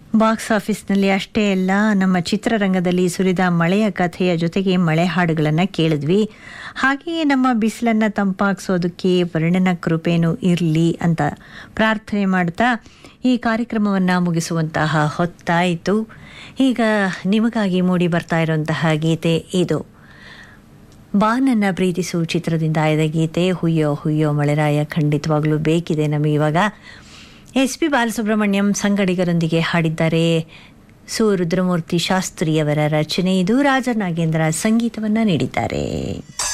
box ಆಫೀಸ್ನಲ್ಲಿ ಅಷ್ಟೇ ಅಲ್ಲ ನಮ್ಮ ಚಿತ್ರರಂಗದಲ್ಲಿ ಸುರಿದ ಮಳೆಯ ಕಥೆಯ ಜೊತೆಗೆ ಮಳೆ ಹಾಡುಗಳನ್ನು ಕೇಳಿದ್ವಿ ಹಾಗೆಯೇ ನಮ್ಮ ಬಿಸಿಲನ್ನು ತಂಪಾಗಿಸೋದಕ್ಕೆ ವರ್ಣನ ಕೃಪೇನು ಇರಲಿ ಅಂತ ಪ್ರಾರ್ಥನೆ ಮಾಡ್ತಾ ಈ ಕಾರ್ಯಕ್ರಮವನ್ನು ಮುಗಿಸುವಂತಹ ಹೊತ್ತಾಯಿತು ಈಗ ನಿಮಗಾಗಿ ಮೂಡಿ ಬರ್ತಾ ಇರುವಂತಹ ಗೀತೆ ಇದು ಬಾ ನನ್ನ ಪ್ರೀತಿಸು ಚಿತ್ರದಿಂದ ಆಯ್ದ ಗೀತೆ ಹುಯ್ಯೋ ಹುಯ್ಯೋ ಮಳೆರಾಯ ಖಂಡಿತವಾಗ್ಲೂ ಬೇಕಿದೆ ನಮಗೆ ಇವಾಗ ಎಸ್ ಪಿ ಬಾಲಸುಬ್ರಹ್ಮಣ್ಯಂ ಸಂಗಡಿಗರೊಂದಿಗೆ ಹಾಡಿದ್ದಾರೆ ಸು ರುದ್ರಮೂರ್ತಿ ಶಾಸ್ತ್ರಿಯವರ ರಚನೆ ಇದು ರಾಜ ನಾಗೇಂದ್ರ ಸಂಗೀತವನ್ನು ನೀಡಿದ್ದಾರೆ